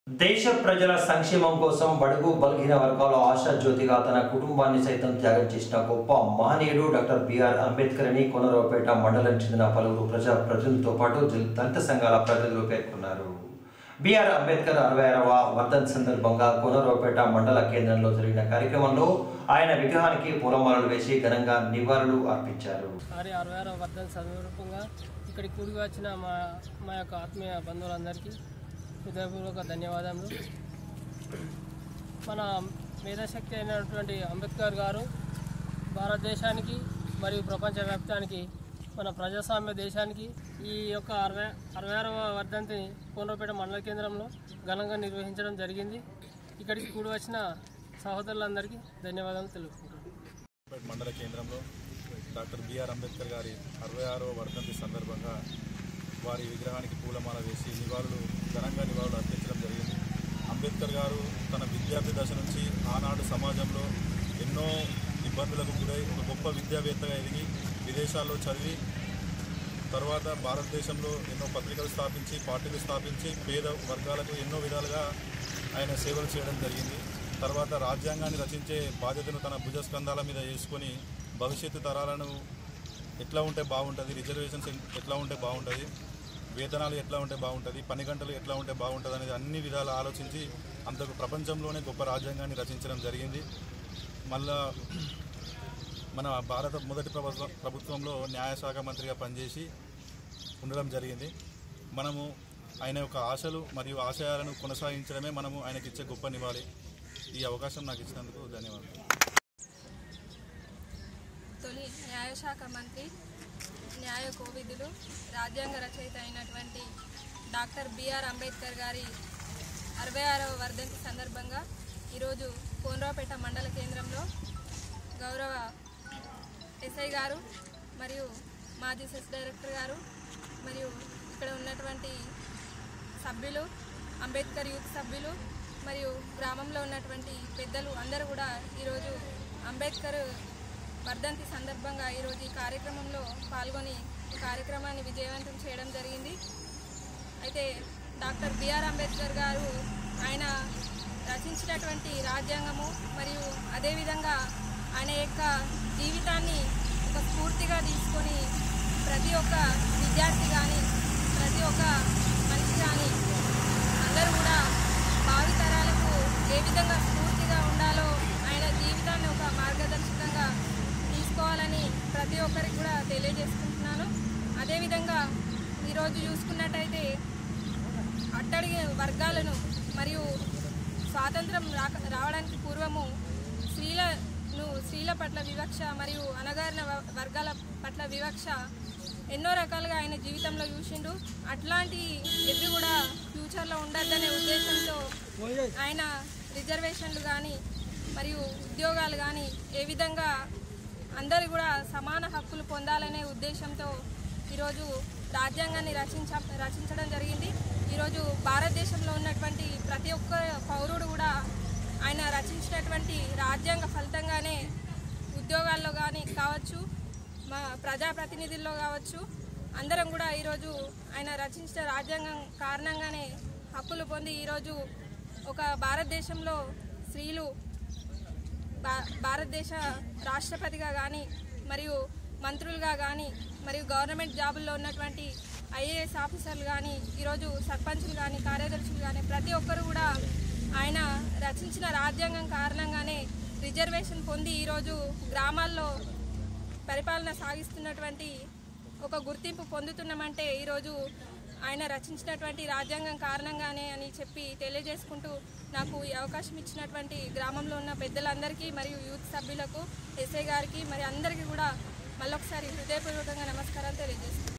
దేశ ప్రజల సంక్షేమం కోసం బడుగు బలహీన వర్గాల ఆశా జ్యోతిగా తన కుటుంబాన్ని సైతం త్యాగం చేసిన గొప్ప మహనీయుడు డాక్టర్ బిఆర్ అంబేద్కర్ అని కొనరావుపేట మండలం చెందిన పలువురు ప్రజా ప్రతినిధులతో పాటు జిల్- దళిత సంఘాల ప్రతినిధులు పేర్కొన్నారు బిఆర్ అంబేద్కర్ అరవై ఆరవ వర్ధన్ సందర్భంగా కొనరావుపేట మండల కేంద్రంలో జరిగిన కార్యక్రమంలో ఆయన విగ్రహానికి పూలమాలలు వేసి ఘనంగా నివాళులు అర్పించారు సారి అరవై ఆరో వర్ధన సందర్భంగా ఇక్కడికి కూడి వచ్చిన మా మా యొక్క ఆత్మీయ బంధువులందరికీ హృదయపూర్వక ధన్యవాదములు మన మేధాశక్తి అయినటువంటి అంబేద్కర్ గారు భారతదేశానికి మరియు ప్రపంచవ్యాప్తానికి మన ప్రజాస్వామ్య దేశానికి ఈ యొక్క అరవై అరవై ఆరవ వర్ధంతిని కోనరాపేట మండల కేంద్రంలో ఘనంగా నిర్వహించడం జరిగింది ఇక్కడికి కూడి వచ్చిన సహోదరులందరికీ ధన్యవాదాలు తెలుపుకుంటున్నాను పేట మండల కేంద్రంలో డాక్టర్ బిఆర్ అంబేద్కర్ గారి అరవై ఆరవ వర్ధంతి సందర్భంగా వారి విగ్రహానికి పూలమాల వేసి నివాళులు ఘనంగా నివాళులు అర్పించడం జరిగింది అంబేద్కర్ గారు తన విద్యార్థి దశ నుంచి ఆనాడు సమాజంలో ఎన్నో ఇబ్బందులకు గురై ఒక గొప్ప విద్యావేత్తగా ఎదిగి విదేశాల్లో చదివి తర్వాత భారతదేశంలో ఎన్నో పత్రికలు స్థాపించి పార్టీలు స్థాపించి పేద వర్గాలకు ఎన్నో విధాలుగా ఆయన సేవలు చేయడం జరిగింది తర్వాత రాజ్యాంగాన్ని రచించే బాధ్యతను తన భుజస్కంధాల మీద వేసుకొని భవిష్యత్తు తరాలను ఎట్లా ఉంటే బాగుంటుంది రిజర్వేషన్స్ ఎట్లా ఉంటే బాగుంటుంది వేతనాలు ఎట్లా ఉంటే బాగుంటుంది పని గంటలు ఎట్లా ఉంటే బాగుంటుంది అనేది అన్ని విధాలు ఆలోచించి అంతకు ప్రపంచంలోనే గొప్ప రాజ్యాంగాన్ని రచించడం జరిగింది మళ్ళా మన భారత మొదటి ప్రభుత్వ ప్రభుత్వంలో న్యాయశాఖ మంత్రిగా పనిచేసి ఉండడం జరిగింది మనము ఆయన యొక్క ఆశలు మరియు ఆశయాలను కొనసాగించడమే మనము ఆయనకి ఇచ్చే గొప్ప నివాళి ఈ అవకాశం నాకు ఇచ్చినందుకు ధన్యవాదాలు తొలి న్యాయశాఖ మంత్రి న్యాయ కోవిదులు రాజ్యాంగ రచయిత అయినటువంటి డాక్టర్ బిఆర్ అంబేద్కర్ గారి అరవై ఆరవ వర్ధంతి సందర్భంగా ఈరోజు కోనరావుపేట మండల కేంద్రంలో గౌరవ ఎస్ఐ గారు మరియు మాజీ సెస్ డైరెక్టర్ గారు మరియు ఇక్కడ ఉన్నటువంటి సభ్యులు అంబేద్కర్ యూత్ సభ్యులు మరియు గ్రామంలో ఉన్నటువంటి పెద్దలు అందరూ కూడా ఈరోజు అంబేద్కర్ వర్ధంతి సందర్భంగా ఈరోజు ఈ కార్యక్రమంలో పాల్గొని ఈ కార్యక్రమాన్ని విజయవంతం చేయడం జరిగింది అయితే డాక్టర్ బిఆర్ అంబేద్కర్ గారు ఆయన రచించినటువంటి రాజ్యాంగము మరియు అదేవిధంగా ఆయన యొక్క జీవితాన్ని ఒక స్ఫూర్తిగా తీసుకొని ప్రతి ఒక్క విద్యార్థి కానీ ప్రతి ఒక్క మనిషి కానీ అందరూ కూడా భావితరాలకు ఏ విధంగా స్ఫూర్తిగా ఉండాలో ఆయన జీవితాన్ని ఒక మార్గదర్శకంగా తీసుకోవాలని ప్రతి ఒక్కరికి కూడా తెలియజేసుకుంటున్నాను అదేవిధంగా ఈరోజు చూసుకున్నట్టయితే అట్టడిగి వర్గాలను మరియు స్వాతంత్రం రాక రావడానికి పూర్వము స్త్రీలను స్త్రీల పట్ల వివక్ష మరియు అణగారిన వ- వర్గాల పట్ల వివక్ష ఎన్నో రకాలుగా ఆయన జీవితంలో చూసిండు అట్లాంటి ఎవి కూడా ఫ్యూచర్లో ఉండద్దనే ఉద్దేశంతో ఆయన రిజర్వేషన్లు కానీ మరియు ఉద్యోగాలు కానీ ఏ విధంగా అందరు కూడా సమాన హక్కులు పొందాలనే ఉద్దేశంతో ఈరోజు రాజ్యాంగాన్ని రచించ రచించడం జరిగింది ఈరోజు భారతదేశంలో ఉన్నటువంటి ప్రతి ఒక్క పౌరుడు కూడా ఆయన రచించినటువంటి రాజ్యాంగ ఫలితంగానే ఉద్యోగాల్లో కానీ కావచ్చు మా ప్రజాప్రతినిధుల్లో కావచ్చు అందరం కూడా ఈరోజు ఆయన రచించిన రాజ్యాంగం కారణంగానే హక్కులు పొంది ఈరోజు ఒక భారతదేశంలో స్త్రీలు భా- భారతదేశ రాష్ట్రపతిగా కానీ మరియు మంత్రులుగా కానీ మరియు గవర్నమెంట్ జాబుల్లో ఉన్నటువంటి ఐఏఎస్ ఆఫీసర్లు కానీ ఈరోజు సర్పంచులు కానీ కార్యదర్శులు కానీ ప్రతి ఒక్కరు కూడా ఆయన రచించిన రాజ్యాంగం కారణంగానే రిజర్వేషన్ పొంది ఈరోజు గ్రామాల్లో పరిపాలన సాగిస్తున్నటువంటి ఒక గుర్తింపు పొందుతున్నామంటే ఈరోజు ఆయన రచించినటువంటి రాజ్యాంగం కారణంగానే అని చెప్పి తెలియజేసుకుంటూ నాకు ఈ అవకాశం ఇచ్చినటువంటి గ్రామంలో ఉన్న పెద్దలందరికీ మరియు యూత్ సభ్యులకు ఎస్ఐ గారికి మరి అందరికీ కూడా మళ్ళొకసారి హృదయపూర్వకంగా నమస్కారాలు తెలియజేస్తున్నాను